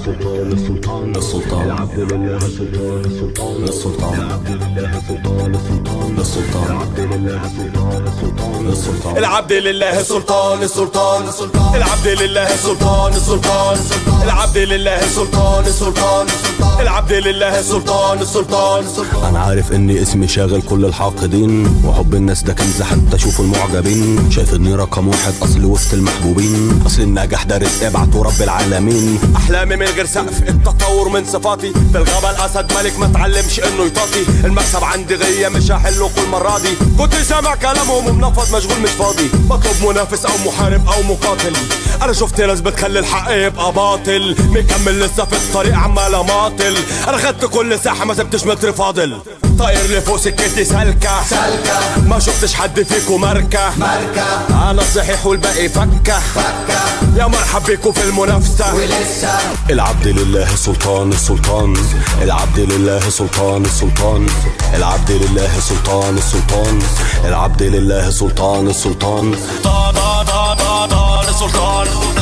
سلطان السلطان السلطان العبد لله سلطان السلطان السلطان العبد لله سلطان السلطان السلطان العبد لله سلطان السلطان السلطان العبد لله سلطان السلطان السلطان العبد لله سلطان السلطان العبد لله سلطان السلطان العبد لله سلطان السلطان انا عارف اني اسمي شاغل كل الحاقدين وحب الناس ده كنز حتى اشوف المعجبين شايف اني رقم واحد اصل وسط المحبوبين اصل النجاح ده رزق ابعته رب العالمين احلامي من غير سقف التطور من صفاتي في الغابة الاسد ملك ما اتعلمش انه يطاطي المكسب عندي غية مش هحله كل مرة دي كنت سامع كلامهم ومنفض مشغول مش فاضي بطلب منافس او محارب او مقاتل انا شفت ناس بتخلي الحق يبقى باطل مكمل لسه في الطريق عمال اماطل انا خدت كل ساحة ما سبتش متر فاضل طاير لفوق سكتي سالكة سالكة ما شفتش حد فيكو ماركة ماركة انا صحيح والباقي فكة فكة يا مرحب بيكو في المنافسة العبد لله سلطان السلطان العبد لله سلطان السلطان العبد لله سلطان السلطان العبد لله سلطان السلطان طا طا طا طا طا السلطان